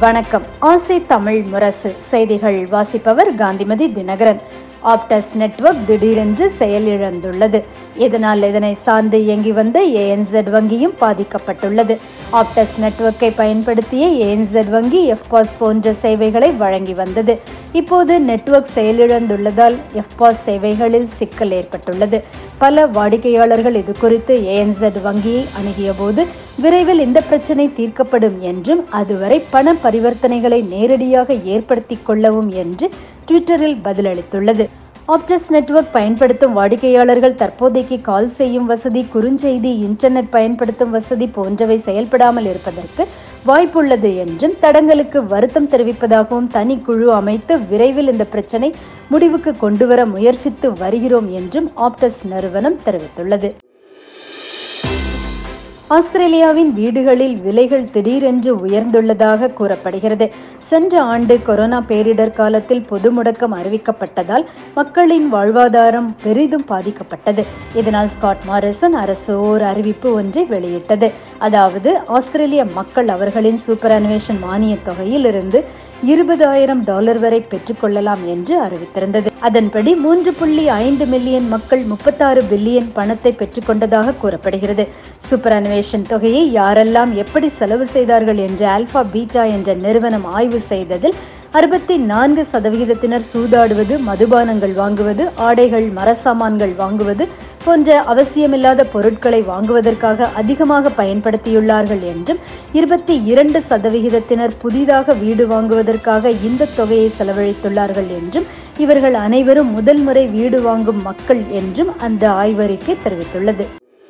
வணக்கம் ஆசை தமிழ் முரசு செய்திகள் வாசிப்பவர் காந்திமதி தினகரன் ஆப்டஸ் நெட்வொர்க் திடீரென்று செயலிழந்துள்ளது இதனால் இதனை சார்ந்து இயங்கி வந்த ஏஎன்செட் வங்கியும் பாதிக்கப்பட்டுள்ளது ஆப்டஸ் நெட்வொர்க்கை பயன்படுத்திய ஏஎன்செட் வங்கி எஃப்பாஸ் போன்ற சேவைகளை வழங்கி வந்தது இப்போது நெட்வொர்க் செயலிழந்துள்ளதால் எஃப்பாஸ் சேவைகளில் சிக்கல் ஏற்பட்டுள்ளது பல வாடிக்கையாளர்கள் இது குறித்து ஏஎன்செட் வங்கியை அணுகிய போது விரைவில் இந்த பிரச்சனை தீர்க்கப்படும் என்றும் அதுவரை பண பரிவர்த்தனைகளை நேரடியாக ஏற்படுத்திக் கொள்ளவும் என்று ட்விட்டரில் பதிலளித்துள்ளது ஆப்டஸ் நெட்வொர்க் பயன்படுத்தும் வாடிக்கையாளர்கள் தற்போதைக்கு கால் செய்யும் வசதி குறுஞ்செய்தி இன்டர்நெட் பயன்படுத்தும் வசதி போன்றவை செயல்படாமல் இருப்பதற்கு வாய்ப்புள்ளது என்றும் தடங்களுக்கு வருத்தம் தெரிவிப்பதாகவும் தனி குழு அமைத்து விரைவில் இந்த பிரச்சனை முடிவுக்கு கொண்டுவர முயற்சித்து வருகிறோம் என்றும் ஆப்டஸ் நிறுவனம் தெரிவித்துள்ளது ஆஸ்திரேலியாவின் வீடுகளில் விலைகள் திடீரென்று உயர்ந்துள்ளதாக கூறப்படுகிறது சென்ற ஆண்டு கொரோனா பேரிடர் காலத்தில் பொது முடக்கம் அறிவிக்கப்பட்டதால் மக்களின் வாழ்வாதாரம் பெரிதும் பாதிக்கப்பட்டது இதனால் ஸ்காட் மாரிசன் அரசு ஓர் அறிவிப்பு ஒன்றை வெளியிட்டது அதாவது ஆஸ்திரேலிய மக்கள் அவர்களின் சூப்பர் அனிவேஷன் மானியத் தொகையில் இருந்து இருபதாயிரம் டாலர் வரை பெற்றுக்கொள்ளலாம் என்று அறிவித்திருந்தது அதன்படி மூன்று புள்ளி ஐந்து மில்லியன் மக்கள் முப்பத்தாறு பில்லியன் பணத்தை பெற்றுக்கொண்டதாக கூறப்படுகிறது சூப்பர் அனிவேஷன் தொகையை யாரெல்லாம் எப்படி செலவு செய்தார்கள் என்று ஆல்பா பீட்டா என்ற நிறுவனம் ஆய்வு செய்ததில் அறுபத்தி நான்கு சதவிகிதத்தினர் சூதாடுவது மதுபானங்கள் வாங்குவது ஆடைகள் மரசாமான்கள் வாங்குவது போன்ற அவசியமில்லாத பொருட்களை வாங்குவதற்காக அதிகமாக பயன்படுத்தியுள்ளார்கள் என்றும் இருபத்தி இரண்டு சதவிகிதத்தினர் புதிதாக வீடு வாங்குவதற்காக இந்த தொகையை செலவழித்துள்ளார்கள் என்றும் இவர்கள் அனைவரும் முதல் முறை வீடு வாங்கும் மக்கள் என்றும் அந்த ஆய்வறிக்கை தெரிவித்துள்ளது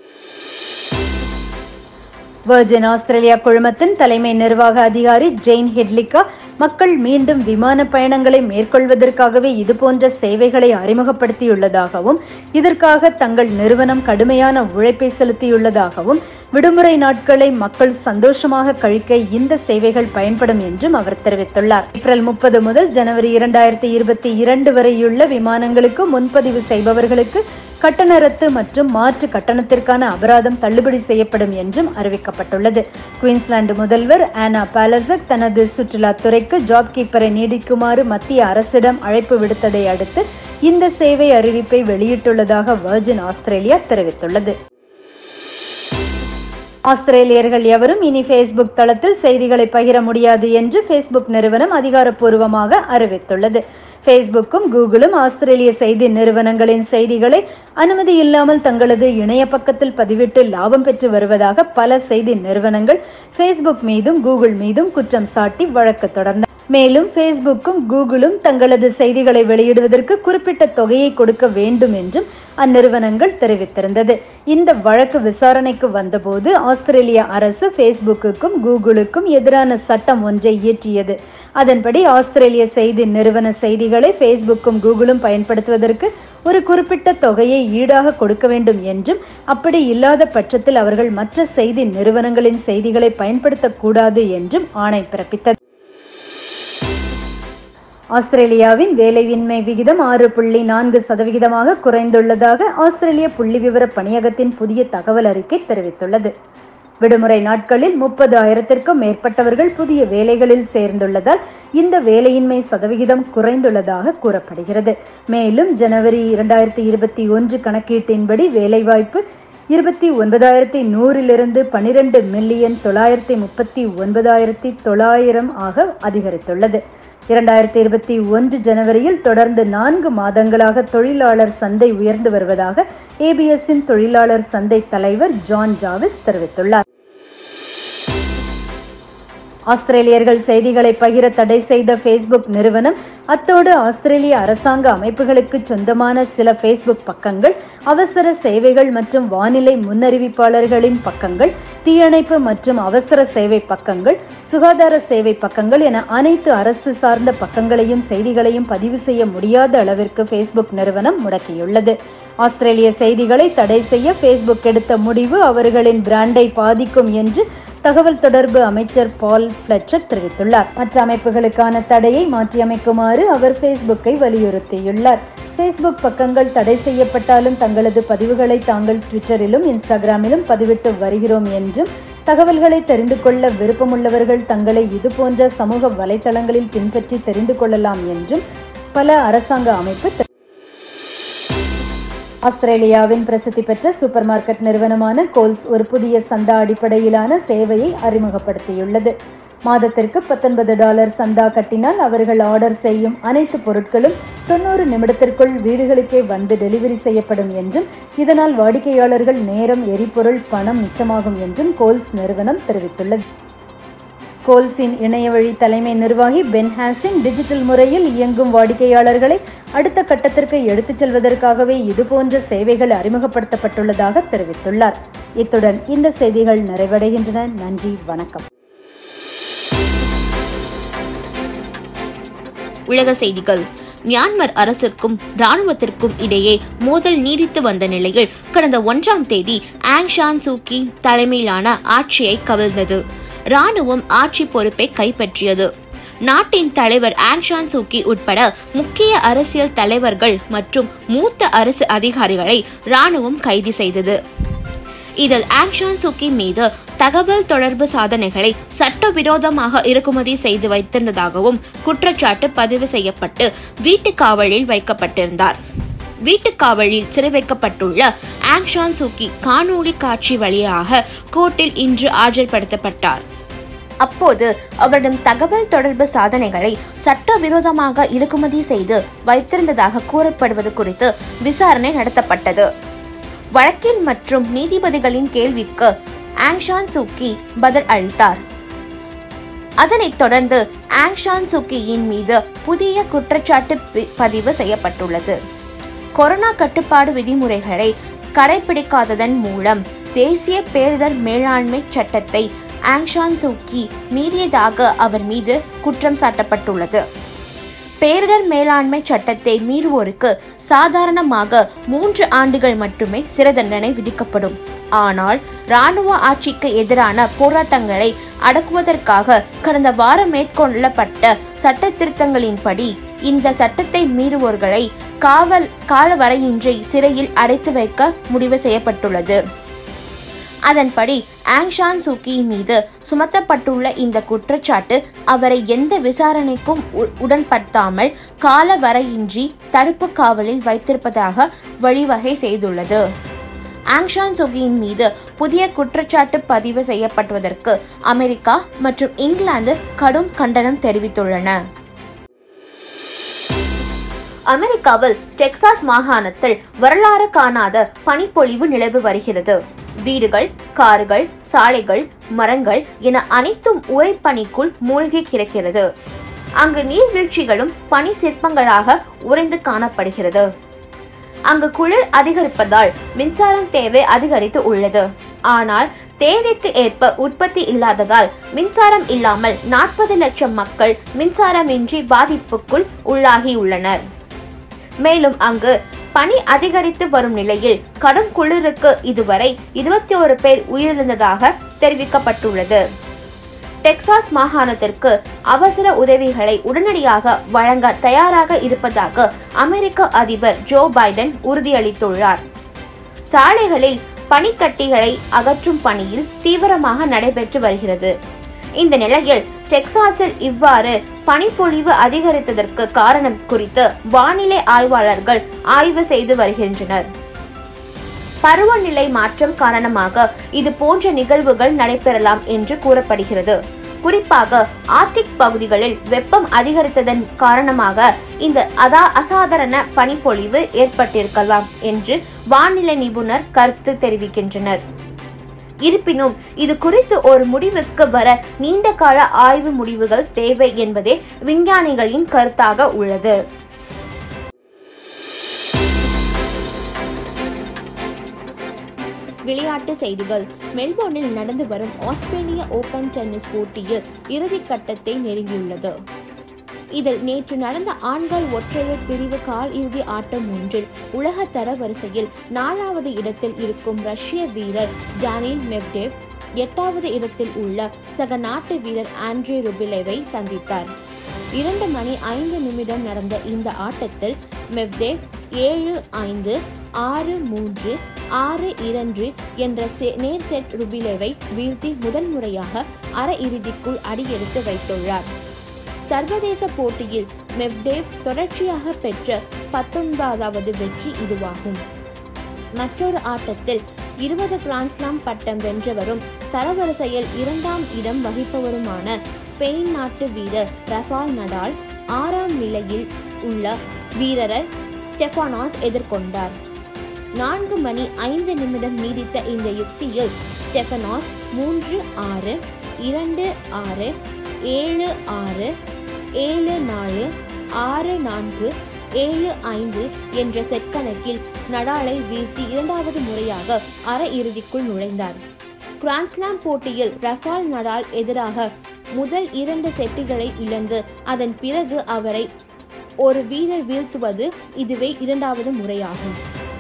வர்ஜின் ஆஸ்திரேலியா குழுமத்தின் தலைமை நிர்வாக அதிகாரி ஜெயின் ஹெட்லிகா மக்கள் மீண்டும் விமான பயணங்களை மேற்கொள்வதற்காகவே இதுபோன்ற சேவைகளை அறிமுகப்படுத்தியுள்ளதாகவும் இதற்காக தங்கள் நிறுவனம் கடுமையான உழைப்பை செலுத்தியுள்ளதாகவும் விடுமுறை நாட்களை மக்கள் சந்தோஷமாக கழிக்க இந்த சேவைகள் பயன்படும் என்றும் அவர் தெரிவித்துள்ளார் ஏப்ரல் முப்பது முதல் ஜனவரி இரண்டாயிரத்தி இருபத்தி இரண்டு வரையுள்ள விமானங்களுக்கு முன்பதிவு செய்பவர்களுக்கு கட்டண ரத்து மற்றும் மாற்று கட்டணத்திற்கான அபராதம் தள்ளுபடி செய்யப்படும் என்றும் அறிவிக்கப்பட்டுள்ளது குயின்ஸ்லாந்து முதல்வர் ஆனா பாலசக் தனது சுற்றுலாத்துறைக்கு ஜாப் கீப்பரை நீடிக்குமாறு மத்திய அரசிடம் அழைப்பு விடுத்ததை அடுத்து இந்த சேவை அறிவிப்பை வெளியிட்டுள்ளதாக வர்ஜின் ஆஸ்திரேலியா தெரிவித்துள்ளது ஆஸ்திரேலியர்கள் எவரும் இனி ஃபேஸ்புக் தளத்தில் செய்திகளை பகிர முடியாது என்று ஃபேஸ்புக் நிறுவனம் அதிகாரப்பூர்வமாக அறிவித்துள்ளது ஃபேஸ்புக்கும் கூகுளும் ஆஸ்திரேலிய செய்தி நிறுவனங்களின் செய்திகளை அனுமதி இல்லாமல் தங்களது இணைய பக்கத்தில் பதிவிட்டு லாபம் பெற்று வருவதாக பல செய்தி நிறுவனங்கள் ஃபேஸ்புக் மீதும் கூகுள் மீதும் குற்றம் சாட்டி வழக்கு தொடர்ந்தன மேலும் ஃபேஸ்புக்கும் கூகுளும் தங்களது செய்திகளை வெளியிடுவதற்கு குறிப்பிட்ட தொகையை கொடுக்க வேண்டும் என்றும் அந்நிறுவனங்கள் தெரிவித்திருந்தது இந்த வழக்கு விசாரணைக்கு வந்தபோது ஆஸ்திரேலிய அரசு ஃபேஸ்புக்குக்கும் கூகுளுக்கும் எதிரான சட்டம் ஒன்றை இயற்றியது அதன்படி ஆஸ்திரேலிய செய்தி நிறுவன செய்திகளை ஃபேஸ்புக்கும் கூகுளும் பயன்படுத்துவதற்கு ஒரு குறிப்பிட்ட தொகையை ஈடாக கொடுக்க வேண்டும் என்றும் அப்படி இல்லாத பட்சத்தில் அவர்கள் மற்ற செய்தி நிறுவனங்களின் செய்திகளை பயன்படுத்தக்கூடாது என்றும் ஆணை பிறப்பித்தது ஆஸ்திரேலியாவின் வேலையின்மை விகிதம் ஆறு புள்ளி நான்கு சதவிகிதமாக குறைந்துள்ளதாக ஆஸ்திரேலிய புள்ளி விவர பணியகத்தின் புதிய தகவல் அறிக்கை தெரிவித்துள்ளது விடுமுறை நாட்களில் முப்பது ஆயிரத்திற்கும் மேற்பட்டவர்கள் புதிய வேலைகளில் சேர்ந்துள்ளதால் இந்த வேலையின்மை சதவிகிதம் குறைந்துள்ளதாக கூறப்படுகிறது மேலும் ஜனவரி இரண்டாயிரத்தி இருபத்தி ஒன்று கணக்கீட்டின்படி வேலைவாய்ப்பு இருபத்தி ஒன்பதாயிரத்தி நூறிலிருந்து பனிரெண்டு மில்லியன் தொள்ளாயிரத்தி முப்பத்தி ஒன்பதாயிரத்தி தொள்ளாயிரம் ஆக அதிகரித்துள்ளது இரண்டாயிரத்தி இருபத்தி ஒன்று ஜனவரியில் தொடர்ந்து நான்கு மாதங்களாக தொழிலாளர் சந்தை உயர்ந்து வருவதாக ஏபிஎஸ்ஸின் தொழிலாளர் சந்தை தலைவர் ஜான் ஜாவிஸ் தெரிவித்துள்ளார் ஆஸ்திரேலியர்கள் செய்திகளை பகிர தடை செய்த ஃபேஸ்புக் நிறுவனம் அத்தோடு ஆஸ்திரேலிய அரசாங்க அமைப்புகளுக்கு சொந்தமான சில ஃபேஸ்புக் பக்கங்கள் அவசர சேவைகள் மற்றும் வானிலை முன்னறிவிப்பாளர்களின் பக்கங்கள் தீயணைப்பு மற்றும் அவசர சேவை பக்கங்கள் சுகாதார சேவை பக்கங்கள் என அனைத்து அரசு சார்ந்த பக்கங்களையும் செய்திகளையும் பதிவு செய்ய முடியாத அளவிற்கு ஃபேஸ்புக் நிறுவனம் முடக்கியுள்ளது ஆஸ்திரேலிய செய்திகளை தடை செய்ய ஃபேஸ்புக் எடுத்த முடிவு அவர்களின் பிராண்டை பாதிக்கும் என்று தகவல் தொடர்பு அமைச்சர் பால் பிளச்சர் தெரிவித்துள்ளார் மற்ற அமைப்புகளுக்கான தடையை மாற்றியமைக்குமாறு அவர் ஃபேஸ்புக்கை வலியுறுத்தியுள்ளார் ஃபேஸ்புக் பக்கங்கள் தடை செய்யப்பட்டாலும் தங்களது பதிவுகளை தாங்கள் ட்விட்டரிலும் இன்ஸ்டாகிராமிலும் பதிவிட்டு வருகிறோம் என்றும் தகவல்களை தெரிந்து கொள்ள விருப்பமுள்ளவர்கள் தங்களை இதுபோன்ற சமூக வலைதளங்களில் பின்பற்றி தெரிந்து கொள்ளலாம் என்றும் பல அரசாங்க அமைப்பு தெ- ஆஸ்திரேலியாவின் பிரசித்தி பெற்ற சூப்பர் மார்க்கெட் நிறுவனமான கோல்ஸ் ஒரு புதிய சந்தா அடிப்படையிலான சேவையை அறிமுகப்படுத்தியுள்ளது மாதத்திற்கு பத்தொன்பது டாலர் சந்தா கட்டினால் அவர்கள் ஆர்டர் செய்யும் அனைத்து பொருட்களும் தொண்ணூறு நிமிடத்திற்குள் வீடுகளுக்கே வந்து டெலிவரி செய்யப்படும் என்றும் இதனால் வாடிக்கையாளர்கள் நேரம் எரிபொருள் பணம் மிச்சமாகும் என்றும் கோல்ஸ் நிறுவனம் தெரிவித்துள்ளது கோல்ஸின் இணையவழி தலைமை நிர்வாகி பென் ஹாசின் டிஜிட்டல் முறையில் இயங்கும் வாடிக்கையாளர்களை அடுத்த கட்டத்திற்கு எடுத்துச் செல்வதற்காகவே இதுபோன்ற சேவைகள் அறிமுகப்படுத்தப்பட்டுள்ளதாக தெரிவித்துள்ளார் இத்துடன் இந்த செய்திகள் நிறைவடைகின்றன நன்றி வணக்கம் உலக செய்திகள் மியான்மர் அரசிற்கும் ராணுவத்திற்கும் இடையே மோதல் நீடித்து வந்த நிலையில் கடந்த ஒன்றாம் தேதி ஆங் சான் சூகி தலைமையிலான ஆட்சியை கவிழ்ந்தது ராணுவம் ஆட்சி பொறுப்பை கைப்பற்றியது நாட்டின் தலைவர் ஆங் சான் சூகி உட்பட முக்கிய அரசியல் தலைவர்கள் மற்றும் மூத்த அரசு அதிகாரிகளை ராணுவம் கைது செய்தது இதில் ஆங் சான் சூகி மீது தகவல் தொடர்பு சாதனைகளை சட்டவிரோதமாக இறக்குமதி செய்து வைத்திருந்ததாகவும் குற்றச்சாட்டு பதிவு செய்யப்பட்டு வீட்டுக் காவலில் வைக்கப்பட்டிருந்தார் வீட்டுக் காவலில் சிறை வைக்கப்பட்டுள்ள ஆங் சான் சூகி காணொளி காட்சி வழியாக கோர்ட்டில் இன்று ஆஜர்படுத்தப்பட்டார் அப்போது அவரிடம் தகவல் தொடர்பு சாதனைகளை சட்டவிரோதமாக இறக்குமதி செய்து வைத்திருந்ததாக கூறப்படுவது குறித்து விசாரணை நடத்தப்பட்டது வழக்கில் மற்றும் நீதிபதிகளின் கேள்விக்கு ஆங் சான் சூக்கி பதில் அளித்தார் அதனைத் தொடர்ந்து ஆங் சான் சூக்கியின் மீது புதிய குற்றச்சாட்டு பி- பதிவு செய்யப்பட்டுள்ளது கொரோனா கட்டுப்பாடு விதிமுறைகளை கடைபிடிக்காததன் மூலம் தேசிய பேரிடர் மேலாண்மை சட்டத்தை ஆங் சான் சூக்கி மீறியதாக அவர் மீது குற்றம் சாட்டப்பட்டுள்ளது பேரிடர் மேலாண்மை சட்டத்தை மீறுவோருக்கு சாதாரணமாக மூன்று ஆண்டுகள் மட்டுமே சிறை தண்டனை விதிக்கப்படும் ஆனால் ராணுவ ஆட்சிக்கு எதிரான போராட்டங்களை அடக்குவதற்காக கடந்த வாரம் மேற்கொள்ளப்பட்ட சட்ட திருத்தங்களின்படி இந்த சட்டத்தை மீறுவோர்களை காவல் காலவரையின்றி சிறையில் அடைத்து வைக்க முடிவு செய்யப்பட்டுள்ளது அதன்படி ஆங் சான் சூகி மீது சுமத்தப்பட்டுள்ள இந்த குற்றச்சாட்டு அவரை எந்த விசாரணைக்கும் உ- உடன்படுத்தாமல் காலவரையின்றி தடுப்பு காவலில் வைத்திருப்பதாக வழிவகை செய்துள்ளது ஆங் சான் சூகியின் மீது புதிய குற்றச்சாட்டு பதிவு செய்யப்பட்டுவதற்கு அமெரிக்கா மற்றும் இங்கிலாந்து கடும் கண்டனம் தெரிவித்துள்ளன அமெரிக்காவில் டெக்சாஸ் மாகாணத்தில் வரலாறு காணாத பனிப்பொழிவு நிலவு வருகிறது வீடுகள் கார்கள் சாலைகள் மரங்கள் என அனைத்தும் உரைப்பனிக்குள் மூழ்கி கிடக்கிறது அங்கு நீர்வீழ்ச்சிகளும் பனி சிற்பங்களாக உறைந்து காணப்படுகிறது அங்கு குளிர் அதிகரிப்பதால் மின்சாரம் தேவை அதிகரித்து உள்ளது ஆனால் தேவைக்கு ஏற்ப உற்பத்தி இல்லாததால் மின்சாரம் இல்லாமல் நாற்பது லட்சம் மக்கள் மின்சாரமின்றி பாதிப்புக்குள் உள்ளாகியுள்ளனர் மேலும் அங்கு பனி அதிகரித்து வரும் நிலையில் கடும் குளிருக்கு இதுவரை இருபத்தி ஒரு பேர் உயிரிழந்ததாக தெரிவிக்கப்பட்டுள்ளது டெக்சாஸ் மாகாணத்திற்கு அவசர உதவிகளை உடனடியாக வழங்க தயாராக இருப்பதாக அமெரிக்க அதிபர் ஜோ பைடன் உறுதியளித்துள்ளார் சாலைகளில் பனிக்கட்டிகளை அகற்றும் பணியில் தீவிரமாக நடைபெற்று வருகிறது இந்த நிலையில் டெக்சாஸில் இவ்வாறு பனிப்பொழிவு அதிகரித்ததற்கு காரணம் குறித்து வானிலை ஆய்வாளர்கள் ஆய்வு செய்து வருகின்றனர் பருவநிலை மாற்றம் காரணமாக இது போன்ற நிகழ்வுகள் நடைபெறலாம் என்று கூறப்படுகிறது குறிப்பாக ஆர்டிக் பகுதிகளில் வெப்பம் அதிகரித்ததன் காரணமாக இந்த அதா அசாதாரண பனிப்பொழிவு ஏற்பட்டிருக்கலாம் என்று வானிலை நிபுணர் கருத்து தெரிவிக்கின்றனர் இருப்பினும் இது குறித்து ஒரு முடிவுக்கு வர நீண்ட கால ஆய்வு முடிவுகள் தேவை என்பதே விஞ்ஞானிகளின் கருத்தாக உள்ளது விளையாட்டு செய்திகள் மெல்போர்னில் நடந்து வரும் ஆஸ்திரேலிய ஓபன் டென்னிஸ் போட்டியில் இறுதிக்கட்டத்தை நெருங்கியுள்ளது இதில் நேற்று நடந்த ஆண்கள் ஒற்றையர் பிரிவு கால் இறுதி ஆட்டம் ஒன்றில் உலக தர வரிசையில் நாலாவது இடத்தில் இருக்கும் ரஷ்ய வீரர் டானில் மெவ்டேவ் எட்டாவது இடத்தில் உள்ள சக நாட்டு வீரர் ஆண்ட்ரே ருபிலேவை சந்தித்தார் இரண்டு மணி ஐந்து நிமிடம் நடந்த இந்த ஆட்டத்தில் மெவ்தேவ் ஏழு ஐந்து ஆறு மூன்று ஆறு இரண்டு என்ற செ- நேர் செட் ருபிலேவை வீழ்த்தி முதல் முறையாக அரையிறுதிக்குள் அடியெடுத்து வைத்துள்ளார் சர்வதேச போட்டியில் மெவ்டேவ் தொடர்ச்சியாக பெற்ற பத்தொன்பதாவது வெற்றி இதுவாகும் மற்றொரு ஆட்டத்தில் இருபது கிராண்ட்ஸ்லாம் பட்டம் வென்றவரும் தரவரிசையில் இரண்டாம் இடம் வகிப்பவருமான ஸ்பெயின் நாட்டு வீரர் ரஃபால் நடால் ஆறாம் நிலையில் உள்ள வீரரை ஸ்டெஃபானாஸ் எதிர்கொண்டார் நான்கு மணி ஐந்து நிமிடம் நீடித்த இந்த யுக்தியில் ஸ்டெஃபனாஸ் மூன்று ஆறு இரண்டு ஆறு ஏழு ஆறு ஏழு நாலு ஆறு நான்கு ஏழு ஐந்து என்ற செட் கணக்கில் நடாலை வீழ்த்தி இரண்டாவது முறையாக அரையிறுதிக்குள் நுழைந்தார் கிராண்ட்ஸ்லாம் போட்டியில் ரஃபால் நடால் எதிராக முதல் இரண்டு செட்டுகளை இழந்து அதன் பிறகு அவரை ஒரு வீரர் வீழ்த்துவது இதுவே இரண்டாவது முறையாகும்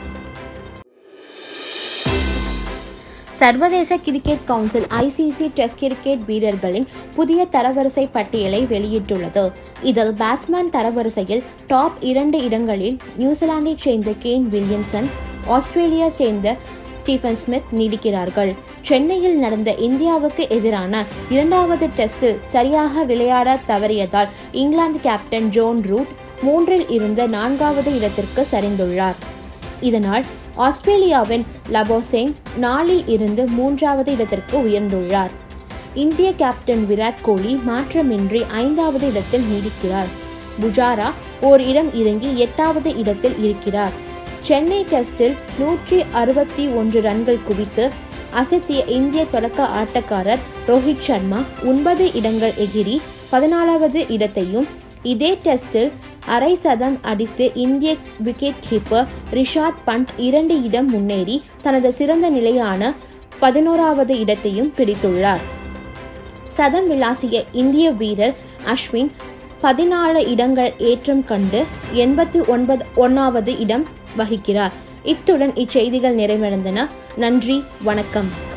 சர்வதேச cricket council ICC test cricket வீரர்களின் புதிய தரவரிசை பட்டியலை வெளியிட்டுள்ளது இதில் பேட்ஸ்மேன் தரவரிசையில் டாப் இரண்டு இடங்களில் நியூசிலாந்தைச் சேர்ந்த கேன் வில்லியம்சன் ஆஸ்திரேலியா சேர்ந்த ஸ்டீஃபன் ஸ்மித் நீடிக்கிறார்கள் சென்னையில் நடந்த இந்தியாவுக்கு எதிரான இரண்டாவது டெஸ்டில் சரியாக விளையாட தவறியதால் இங்கிலாந்து கேப்டன் ஜோன் ரூட் மூன்றில் இருந்த நான்காவது இடத்திற்கு சரிந்துள்ளார் இதனால் ஆஸ்திரேலியாவின் லபோசேன் நாலில் இருந்து மூன்றாவது இடத்திற்கு உயர்ந்துள்ளார் இந்திய கேப்டன் விராட் கோலி மாற்றமின்றி ஐந்தாவது இடத்தில் நீடிக்கிறார் புஜாரா ஓர் இடம் இறங்கி எட்டாவது இடத்தில் இருக்கிறார் சென்னை டெஸ்டில் நூற்றி அறுபத்தி ஒன்று ரன்கள் குவித்து அசத்திய இந்திய தொடக்க ஆட்டக்காரர் ரோஹித் சர்மா ஒன்பது இடங்கள் எகிரி பதினாலாவது இடத்தையும் இதே டெஸ்டில் அரை சதம் அடித்து இந்திய விக்கெட் கீப்பர் ரிஷாட் பண்ட் இரண்டு இடம் முன்னேறி தனது சிறந்த நிலையான பதினோராவது இடத்தையும் பிடித்துள்ளார் சதம் விளாசிய இந்திய வீரர் அஸ்வின் பதினாலு இடங்கள் ஏற்றம் கண்டு எண்பத்தி ஒன்பது ஒன்றாவது இடம் வகிக்கிறார் இத்துடன் இச்செய்திகள் நிறைவடைந்தன நன்றி வணக்கம்